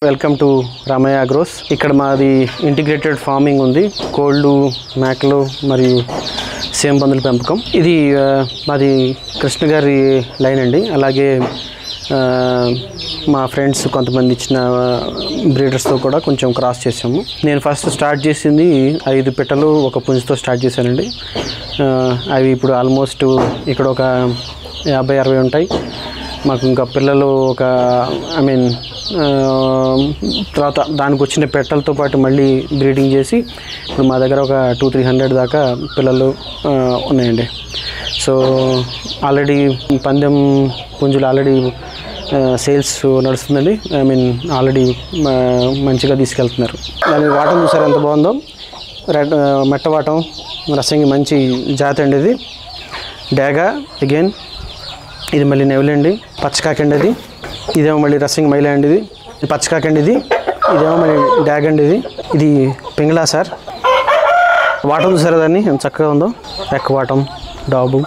Welcome to Ramayya agros ఇక్కడ మాది integrated farming ఉంది కోళ్ళు మేకలు మరియు సేమ్ పందుల పెంపకం ఇది ఆ, మాది కృష్ణ గారి లైన్ అండి అలాగే ఆ, మా ఫ్రెండ్స్ కొంతమంది ఇచ్చిన బ్రీడర్స్తో కూడా కొంచెం క్రాస్ చేసాము నేను ఫస్ట్ స్టార్ట్ చేసింది ఐదు పిట్టలు ఒక పుంజుతో స్టార్ట్ చేశానండి ఆ, అవి ఇప్పుడు ఆల్మోస్ట్ ఇక్కడ ఒక యాభై అరవై ఉంటాయి మాకు ఇంకా పిల్లలు ఒక ఐ మీన్ తర్వాత దానికి వచ్చిన పెట్టలతో పాటు మళ్ళీ బ్రీడింగ్ చేసి ఇప్పుడు మా దగ్గర ఒక టూ త్రీ హండ్రెడ్ దాకా పిల్లలు ఆ, ఉన్నాయండి సో ఆల్రెడీ పందెం పుంజులు ఆల్రెడీ సేల్స్ నడుస్తుందండి ఐ మీన్ ఆల్రెడీ మంచిగా తీసుకెళ్తున్నారు దాని వాటం చూసారు ఎంత బాగుందో రెడ్ మెట్ట వాటం రసంగి మంచి జాతి అండి ఇది డాగా అగైన్ ఇది మళ్ళీ నెవలండి పచ్చకాకండి అది ఇదేమో మళ్ళీ రసింగ్ మైలా అండి ఇది ఇది పచ్చకాకండి ఇది ఇదేమో మళ్ళీ డాగ్ అండి ఇది ఇది పింగళా సార్ వాటం చూసారా దాన్ని ఎంత చక్కగా ఉందో ఎక్క వాటం డాబు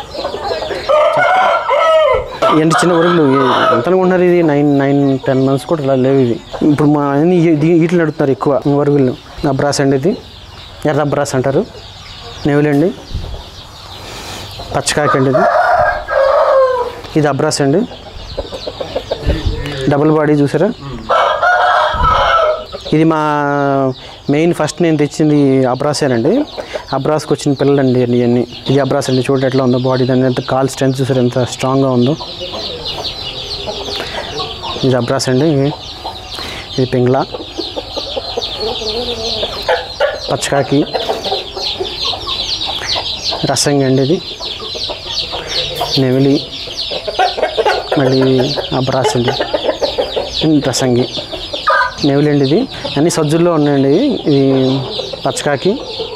ఏంటి చిన్న వరుగులు ఎంత అనుకుంటున్నారు ఇది నైన్ నైన్ టెన్ మంత్స్ కూడా ఇలా లేవు ఇవి ఇప్పుడు మా అన్ని వీటిని నడుపుతున్నారు ఎక్కువ వరుగులు అబ్రాస్ అండి ఇది ఎర్ర అబ్రాస్ అంటారు నెవులండి పచ్చకాకండి ఇది ఇది అబ్రాస్ అండి డబుల్ బాడీ చూసారా ఇది మా మెయిన్ ఫస్ట్ నేను తెచ్చింది అబ్రాసేనండి అబ్రాస్కి వచ్చిన పిల్లలండి అన్ని ఇవన్నీ ఇది అబ్రాస్ అండి చూడండి ఎట్లా ఉందో బాడీ దాని ఎంత కాల్ స్ట్రెంత్ చూసారు ఎంత స్ట్రాంగ్గా ఉందో ఇది అబ్రాస్ అండి ఇది పింగ్లా పచ్చకాకి రసంగి అండి ఇది నెమిలి మళ్ళీ అబ్రాస్ అండి రసంగి నెవిలి అండి ఇది అన్ని సజ్జుల్లో ఉన్నాయండి ఇది పచ్చకాకి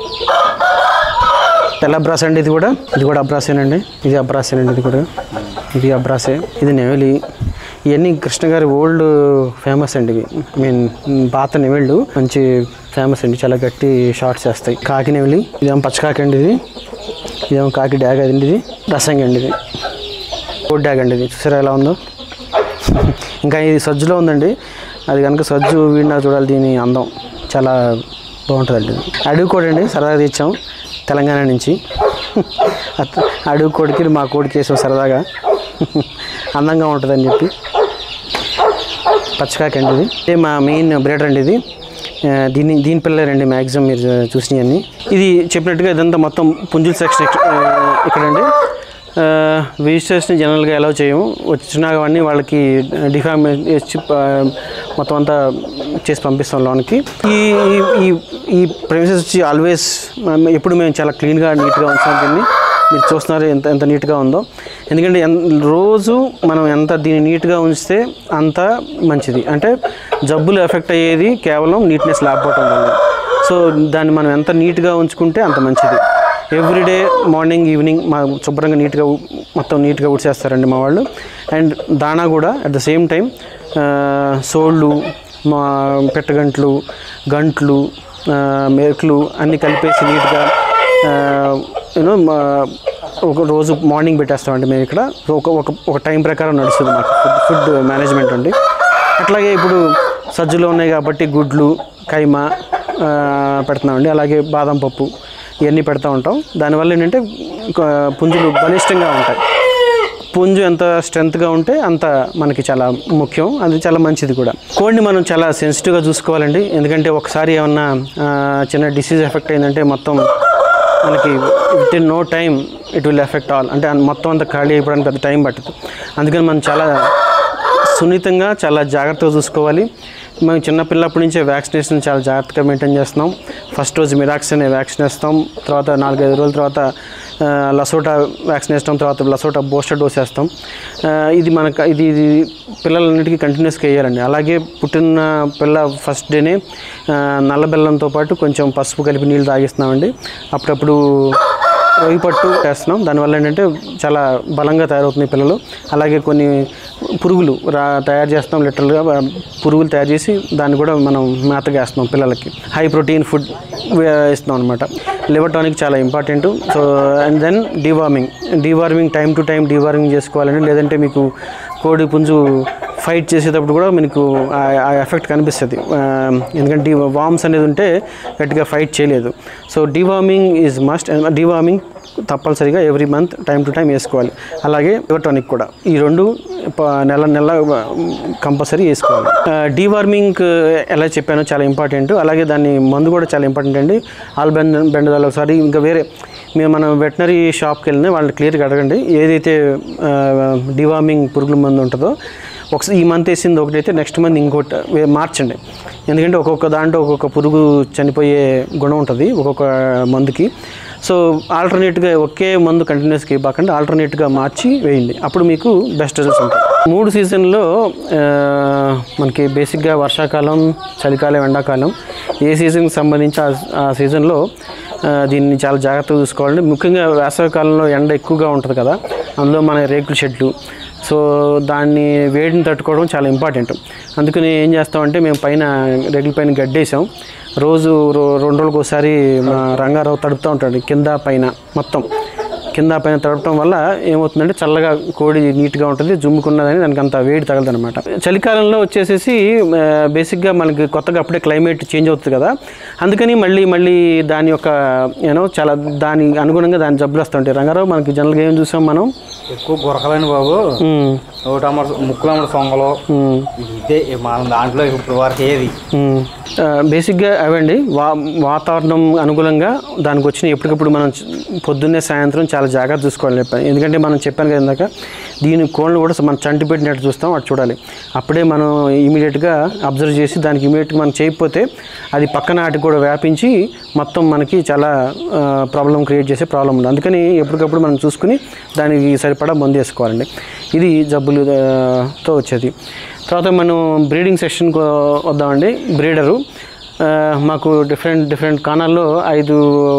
తెల్ల అబ్రాస్ అండి ఇది కూడా ఇది కూడా అబ్రాసేనండి ఇది అబ్రాసేనండి ఇది కూడా ఇది అబ్రాసే ఇది నెవిలి ఇవన్నీ కృష్ణ గారి ఓల్డ్ ఫేమస్ అండి ఇవి ఐ మీన్ పాత నెవిళ్ళు మంచి ఫేమస్ అండి చాలా గట్టి షార్ట్స్ వేస్తాయి కాకి నెవిలి ఇదేమో పచ్చకాకి అండి ఇది ఇదేమో కాకి డ్యాగ్ అండి ఇది రసంగి అండి ఇది కోడ్ డ్యాగ్ అండి ఇది చూసారా ఎలా ఉందో ఇంకా ఇది సజ్జులో ఉందండి అది కనుక సజ్జు వీడినా చూడాలి దీని అందం చాలా బాగుంటుందండి అడుగు కోడి అండి సరదాగా తెచ్చాం తెలంగాణ నుంచి అత- అడుగు కోడికి మా కోడికి వేసాం సరదాగా అందంగా ఉంటుందని చెప్పి పచ్చకాకి అండి ఇది ఇదే మా మెయిన్ బ్రీడర్ అండి ఇది ఆ, దీని దీని పిల్లలండి మ్యాక్సిమం మీరు చూసినవన్నీ ఇది చెప్పినట్టుగా ఇదంతా మొత్తం పుంజుల సెక్షన్ ఇక్కడండి విజిటర్స్ని జనరల్గా అలౌ చేయము వచ్చినా కానీ వాళ్ళకి డిఫామ్ ఇచ్చి ఆ, మొత్తం అంతా చేసి పంపిస్తాం లోనికి ఈ ఈ- ఈ ఈ ప్రెమిసెస్ వచ్చి ఆల్వేస్ ఎప్పుడు మేము చాలా క్లీన్గా నీట్గా ఉంచాం దీన్ని మీరు చూస్తున్నారు ఎంత ఎంత నీట్గా ఉందో ఎందుకంటే ఎన్- రోజు మనం ఎంత దీన్ని నీట్గా ఉంచితే అంత మంచిది అంటే జబ్బులు ఎఫెక్ట్ అయ్యేది కేవలం నీట్నెస్ లేకపోవటం వల్ల సో దాన్ని మనం ఎంత నీట్గా ఉంచుకుంటే అంత మంచిది ఎవ్రీడే మార్నింగ్ ఈవినింగ్ మా శుభ్రంగా నీట్గా ఉ- మొత్తం నీట్గా ఉడిచేస్తారండి మా వాళ్ళు అండ్ దానా కూడా అట్ ద సేమ్ టైం సోళ్ళు మా పెట్టగంట్లు గంట్లు ఆ, మేకులు అన్నీ కలిపేసి నీట్గా యూనో ఒక రోజు మార్నింగ్ పెట్టేస్తామండి మేము ఇక్కడ ఒక ఒక ఒక టైం ప్రకారం నడుస్తుంది మాకు ఫుడ్ ఫుడ్ మేనేజ్మెంట్ అండి అట్లాగే ఇప్పుడు సజ్జులు ఉన్నాయి కాబట్టి గుడ్లు కైమా ఆ, పెడుతున్నామండి అలాగే బాదం పప్పు ఇవన్నీ పెడతా ఉంటాం దానివల్ల ఏంటంటే ఒక పుంజులు బలిష్టంగా ఉంటాయి పుంజు ఎంత స్ట్రెంత్గా ఉంటే అంత మనకి చాలా ముఖ్యం అది చాలా మంచిది కూడా కోడిని మనం చాలా సెన్సిటివ్గా చూసుకోవాలండి ఎందుకంటే ఒకసారి ఏమన్నా ఆ, చిన్న డిసీజ్ ఎఫెక్ట్ అయిందంటే మొత్తం మనకి within no time it will effect all అంటే మొత్తం అంతా ఖాళీ అయిపోవడానికి పెద్ద టైం పట్టదు అందుకని మనం చాలా సున్నితంగా చాలా జాగ్రత్తగా చూసుకోవాలి మేము చిన్నపిల్లప్పటి నుంచే వ్యాక్సినేషన్ చాలా జాగ్రత్తగా మెయింటైన్ చేస్తున్నాం ఫస్ట్ రోజు మిరాక్స్ అనే వ్యాక్సిన్ వేస్తాం తర్వాత నాలుగైదు రోజుల తర్వాత ఆ, లసోటా వ్యాక్సిన్ వేస్తాం తర్వాత లసోటా బూస్టర్ డోస్ వేస్తాం ఆ, ఇది మనకు ఇది ఇది పిల్లలన్నిటికీ కంటిన్యూస్గా వేయాలండి అలాగే పుట్టిన పిల్ల ఫస్ట్ డేనే ఆ, నల్ల బెల్లంతో పాటు కొంచెం పసుపు కలిపి నీళ్ళు తాగిస్తున్నామండి అప్పుడప్పుడు రొయ్యి పట్టు వేస్తున్నాం దానివల్ల ఏంటంటే చాలా బలంగా తయారవుతుంది పిల్లలు అలాగే కొన్ని పురుగులు రా తయారు చేస్తాం లిటరల్గా పురుగులు తయారు చేసి దాన్ని కూడా మనం మేతగా వేస్తున్నాం పిల్లలకి హై ప్రోటీన్ ఫుడ్ ఇస్తున్నాం అనమాట లివర్ టానిక్ చాలా important so and then deworming deworming time to time deworming చేసుకోవాలండి లేదంటే మీకు కోడి పుంజు ఫైట్ చేసేటప్పుడు కూడా మనకు ఆ- ఆ ఎఫెక్ట్ కనిపిస్తుంది ఆ, ఎందుకంటే వామ్స్ అనేది ఉంటే గట్టిగా ఫైట్ చేయలేదు so deworming is must deworming తప్పనిసరిగా every month time to time వేసుకోవాలి అలాగే టానిక్ కూడా ఈ రెండు ప- నెల నెల కంపల్సరీ వేసుకోవాలి డీవార్మింగ్ ఎలా చెప్పానో చాలా ఇంపార్టెంట్ అలాగే దాన్ని మందు కూడా చాలా ఇంపార్టెంట్ అండి ఆల్ బెండ్ బెండదాలు ఒకసారి ఇంకా వేరే మేము మనం వెటనరీ షాప్కి వెళ్ళినా వాళ్ళని క్లియర్గా అడగండి ఏదైతే డివార్మింగ్ పురుగుల మందు ఉంటుందో ఒకసారి ఈ మంత్ వేసింది ఒకటైతే నెక్స్ట్ మంత్ ఇంకోటి వే- మార్చండి ఎందుకంటే ఒక్కొక్క దాంట్లో ఒక్కొక్క పురుగు చనిపోయే గుణం ఉంటుంది ఒక్కొక్క మందుకి సో ఆల్టర్నేట్గా ఒకే మందు కంటిన్యూస్గా ఇవ్వకుండా ఆల్టర్నేట్గా మార్చి వేయండి అప్పుడు మీకు బెస్ట్ రిజల్ట్స్ ఉంటాయి మూడు సీజన్లో ఆ, మనకి బేసిక్గా వర్షాకాలం చలికాలం ఎండాకాలం ఏ సీజన్కి సంబంధించి ఆ- ఆ సీజన్లో ఆ, దీన్ని చాలా జాగ్రత్తగా చూసుకోవాలండి ముఖ్యంగా వేసవికాలంలో ఎండ ఎక్కువగా ఉంటుంది కదా అందులో మన రేకుల షెడ్లు సో దాన్ని వేడిని తట్టుకోవడం చాలా ఇంపార్టెంట్ అందుకని ఏం చేస్తామంటే మేము పైన రేకుల పైన గడ్డేసాం రోజు రో- రెండు రోజులకు ఒకసారి మా రంగారావు తడుపుతూ ఉంటాడు కింద పైన మొత్తం కింద పైన తడపడం వల్ల ఏమవుతుందంటే చల్లగా కోడి నీట్గా ఉంటుంది జుమ్ముకున్నదని దానికి అంత వేడి తగలదు అనమాట చలికాలంలో వచ్చేసేసి ఆ, బేసిక్గా మనకి కొత్తగా అప్పుడే క్లైమేట్ చేంజ్ అవుతుంది కదా అందుకని మళ్ళీ మళ్ళీ దాని యొక్క యూనో చాలా దాని అనుగుణంగా దాని జబ్బులు వస్తుంటాయి రంగారావు మనకి జనరల్గా ఏం చూసాం మనం ఎక్కువ గురకలండి బాబు ఉమ్, ఒకటి అమ్మడు ముక్కులు అమ్మడు సొంగలు ఉమ్. ఇదే మన దాంట్లో ఇప్పుడు వరకు ఏది మ్మ్. ఆ, బేసిక్గా అవండి వా వాతావరణం అనుకూలంగా దానికి వచ్చిన ఎప్పటికప్పుడు మనం చ- పొద్దున్నే సాయంత్రం చాలా జాగ్రత్త చూసుకోవాలి చెప్పాను ఎందుకంటే మనం చెప్పాను కదా ఇందాక దీని కోళ్ళు కూడా మనం చంటి పెట్టినట్టు చూస్తాం అటు చూడాలి అప్పుడే మనం ఇమీడియట్గా అబ్జర్వ్ చేసి దానికి ఇమీడియట్గా మనం చేయకపోతే అది పక్కన వాటికి కూడా వ్యాపించి మొత్తం మనకి చాలా ప్రాబ్లం క్రియేట్ చేసే ప్రాబ్లం ఉంది అందుకని ఎప్పటికప్పుడు మనం చూసుకుని దానికి సరిపడా మందు వేసుకోవాలండి ఇది జబ్బులు ఆ, తో వచ్చేది తర్వాత మనం బ్రీడింగ్ సెక్షన్కి వద్దామండి బ్రీడరు ఆ, మాకు డిఫరెంట్ డిఫరెంట్ కాణాల్లో ఐదు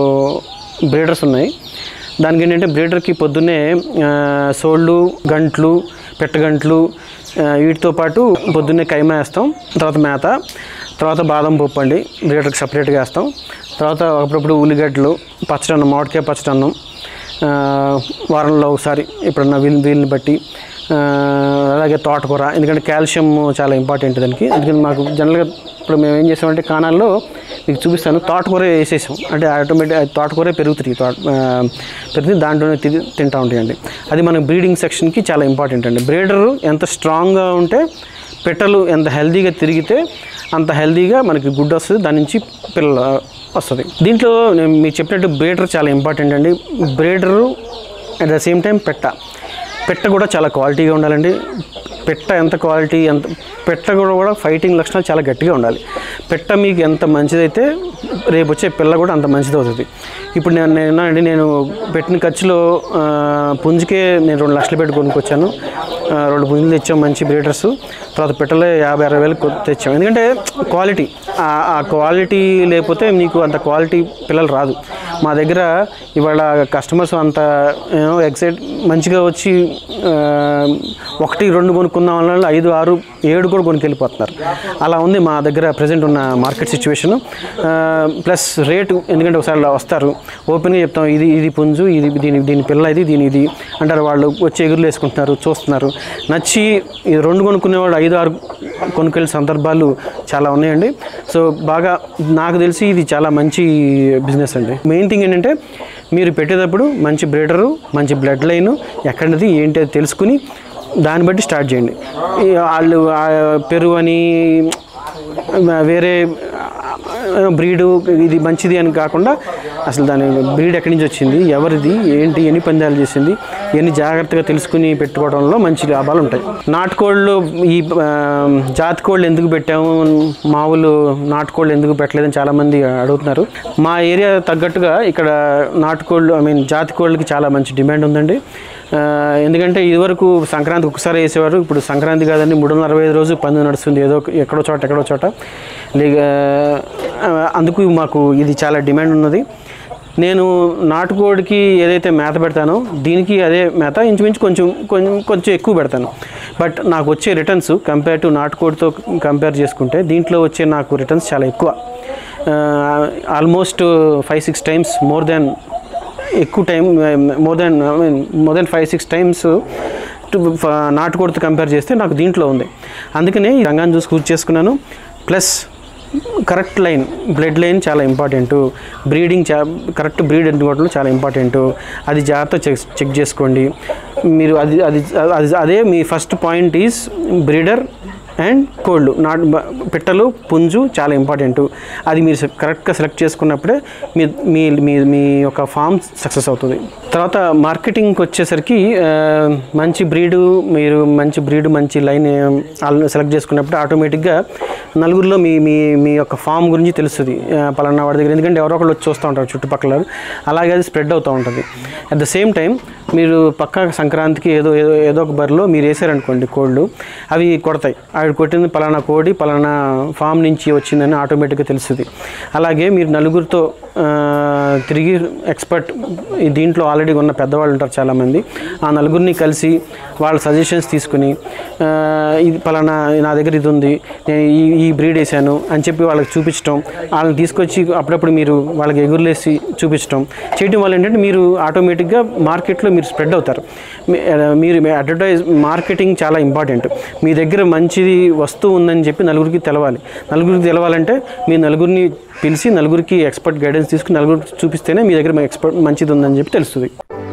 బ్రీడర్స్ ఉన్నాయి దానికి ఏంటంటే బ్రీడర్కి పొద్దున్నే ఆ, సోళ్ళు గంట్లు పెట్టగంట్లు ఆ, వీటితో పాటు పొద్దున్నే కైమా వేస్తాం తర్వాత మేత తర్వాత బాదం పప్పు అండి బ్రీడర్కి సపరేట్గా వేస్తాం తర్వాత అప్పుడప్పుడు ఉల్లిగడ్డలు పచ్చడన్నం మామిడికాయ పచ్చడన్నం ఆ, వారంలో ఒకసారి ఎప్పుడన్నా వీలు వీలుని బట్టి ఆ, అలాగే తోటకూర ఎందుకంటే కాల్షియం చాలా ఇంపార్టెంట్ దానికి అందుకని మాకు జనరల్గా ఇప్పుడు మేము ఏం చేసామంటే కాణాల్లో మీకు చూపిస్తాను తోటకూర వేసేసాం అంటే ఆటోమేటిక్ తోటకూర పెరుగుతుంది తోట ఆ, పెరుగుతుంది దాంట్లోనే తిని తింటూ ఉంటాయండి అది మన బ్రీడింగ్ సెక్షన్కి చాలా ఇంపార్టెంట్ అండి బ్రీడరు ఎంత స్ట్రాంగ్గా ఉంటే పెట్టలు ఎంత హెల్తీగా తిరిగితే అంత హెల్తీగా మనకి గుడ్ వస్తుంది దాని నుంచి పిల్లలు వస్తుంది దీంట్లో నేను మీకు చెప్పినట్టు బ్రీడర్ చాలా ఇంపార్టెంట్ అండి breeder at the same time పెట్ట పెట్ట కూడా చాలా క్వాలిటీగా ఉండాలండి పెట్ట ఎంత క్వాలిటీ ఎంత పెట్ట కూడా కూడా ఫైటింగ్ లక్షణాలు చాలా గట్టిగా ఉండాలి పెట్ట మీకు ఎంత మంచిదైతే రేపు వచ్చే పిల్ల కూడా అంత మంచిది అవుతుంది ఇప్పుడు నేను నేను అండి నేను పెట్టిన ఖర్చులో ఆ, పుంజుకే నేను రెండు లక్షలు పెట్టి కొనుక్కొచ్చాను ఆ, రెండు పుంజులు తెచ్చాం మంచి బ్రీడర్స్ తర్వాత పెట్టలే యాభై అరవై వేలు తెచ్చాం ఎందుకంటే క్వాలిటీ ఆ- ఆ క్వాలిటీ లేకపోతే మీకు అంత క్వాలిటీ పిల్లలు రాదు మా దగ్గర ఇవాళ కస్టమర్స్ అంత ఎక్సైట్ మంచిగా వచ్చి ఆ, ఒకటి రెండు కొనుక్కున్న వాళ్ళ ఐదు ఆరు ఏడు కూడా కొనుక్కెళ్ళిపోతున్నారు అలా ఉంది మా దగ్గర ప్రజెంట్ ఉన్న మార్కెట్ సిచ్యువేషన్ ప్లస్ రేటు ఎందుకంటే ఒకసారి ఇలా వస్తారు ఓపెన్గా చెప్తాం ఇది ఇది పుంజు ఇది దీని దీని పిల్ల ఇది దీని ఇది అంటారు వాళ్ళు వచ్చి ఎగురులు వేసుకుంటున్నారు చూస్తున్నారు నచ్చి ఇది రెండు కొనుక్కునే వాళ్ళు ఐదు ఆరు కొనుక్కెళ్ళే సందర్భాలు చాలా ఉన్నాయండి సో బాగా నాకు తెలిసి ఇది చాలా మంచి బిజినెస్ అండి మెయిన్ థింగ్ ఏంటంటే మీరు పెట్టేటప్పుడు మంచి బ్రీడరు మంచి బ్లడ్ లైన్ ఎక్కడిది ఏంటి అది తెలుసుకుని దాన్ని బట్టి స్టార్ట్ చేయండి ఈ వాళ్ళు ఆ పెరుగు అని వేరే బ్రీడు ఇది మంచిది అని కాకుండా అసలు దాని బ్రీడ్ ఎక్కడి నుంచి వచ్చింది ఎవరిది ఏంటి ఎన్ని పందాలు చేసింది ఇవన్నీ జాగ్రత్తగా తెలుసుకుని పెట్టుకోవడంలో మంచి లాభాలు ఉంటాయి నాటుకోళ్ళు ఈ ఆ, జాతి కోళ్ళు ఎందుకు పెట్టాము మామూలు నాటుకోళ్ళు ఎందుకు పెట్టలేదని చాలామంది అడుగుతున్నారు మా ఏరియా తగ్గట్టుగా ఇక్కడ నాటుకోళ్ళు ఐ మీన్ జాతి కోళ్ళకి చాలా మంచి డిమాండ్ ఉందండి ఆ, ఎందుకంటే ఇదివరకు సంక్రాంతి ఒకసారి వేసేవారు ఇప్పుడు సంక్రాంతి కాదండి మూడు వందల అరవై ఐదు రోజు పంది నడుస్తుంది ఏదో ఒక- ఎక్కడో చోట ఎక్కడో చోట లేక ఆ, అందుకు మాకు ఇది చాలా డిమాండ్ ఉన్నది నేను నాటుకోడికి ఏదైతే మేత పెడతానో దీనికి అదే మేత ఇంచుమించు కొంచెం కొంచెం కొంచెం ఎక్కువ పెడతాను బట్ నాకు వచ్చే రిటర్న్స్ కంపేర్ టు నాటుకోడితో కంపేర్ చేసుకుంటే దీంట్లో వచ్చే నాకు రిటర్న్స్ చాలా ఎక్కువ almost five six times more than ఎక్కువ time more than I mean more than five six times first నాటుకోడితో కంపేర్ చేస్తే నాకు దీంట్లో ఉంది అందుకనే ఈ రంగాన్ని చూసి కూర్చు చేసుకున్నాను plus correct line blood line చాలా ఇంపార్టెంట్ బ్రీడింగ్ చా కరెక్ట్ బ్రీడ్ ఎన్నుకోవడంలో చాలా ఇంపార్టెంట్ అది జాగ్రత్త చెక్ చెక్ చేసుకోండి మీరు అది అది అది అదే మీ first point is breeder and కోళ్ళు నాటు బ- పిట్టలు పుంజు చాలా ఇంపార్టెంట్ అది మీరు సె- కరెక్ట్గా సెలెక్ట్ చేసుకున్నప్పుడే మీ మీ మీ మీ యొక్క ఫామ్ సక్సెస్ అవుతుంది తర్వాత మార్కెటింగ్కి వచ్చేసరికి ఆ, మంచి బ్రీడు మీరు మంచి బ్రీడ్ మంచి లైన్ సెలెక్ట్ చేసుకున్నప్పుడు ఆటోమేటిక్గా నలుగురిలో మీ మీ మీ యొక్క ఫామ్ గురించి తెలుస్తుంది ఆ, పలానా వాడి దగ్గర ఎందుకంటే ఎవరో ఒకళ్ళు వచ్చి చూస్తూ ఉంటారు చుట్టుపక్కల అలాగే అది స్ప్రెడ్ అవుతూ ఉంటుంది అట్ ద సేమ్ టైం మీరు పక్క సంక్రాంతికి ఏదో ఏదో ఏదో ఒక బరిలో మీరు వేసారనుకోండి కోళ్ళు అవి కొడతాయి అవి కొట్టింది పలానా కోడి పలానా ఫామ్ నుంచి వచ్చిందని ఆటోమేటిక్గా తెలుస్తుంది అలాగే మీరు నలుగురితో ఆ, తిరిగి ఎక్స్పర్ట్ ఈ దీంట్లో ఆల్రెడీ ఉన్న పెద్దవాళ్ళు ఉంటారు చాలామంది ఆ నలుగురిని కలిసి వాళ్ళ సజెషన్స్ తీసుకుని ఆ, ఇది పలానా నా దగ్గర ఇది ఉంది నేను ఈ ఈ బ్రీడ్ వేసాను అని చెప్పి వాళ్ళకి చూపించడం వాళ్ళని తీసుకొచ్చి అప్పుడప్పుడు మీరు వాళ్ళకి ఎగురులేసి చూపించడం చేయడం వల్ల ఏంటంటే మీరు ఆటోమేటిక్గా మార్కెట్లో మీరు స్ప్రెడ్ అవుతారు మీ- ఆ, మీరు అడ్వర్టైజ్ మార్కెటింగ్ చాలా ఇంపార్టెంట్ మీ దగ్గర మంచిది వస్తువు ఉందని చెప్పి నలుగురికి తెలవాలి నలుగురికి తెలవాలంటే మీ నలుగురిని పిలిచి నలుగురికి ఎక్స్పర్ట్ గైడెన్స్ తీసుకుని నలుగురికి చూపిస్తేనే మీ దగ్గర ఎక్స్పర్ట్ మంచిది ఉందని చెప్పి తెలుస్తుంది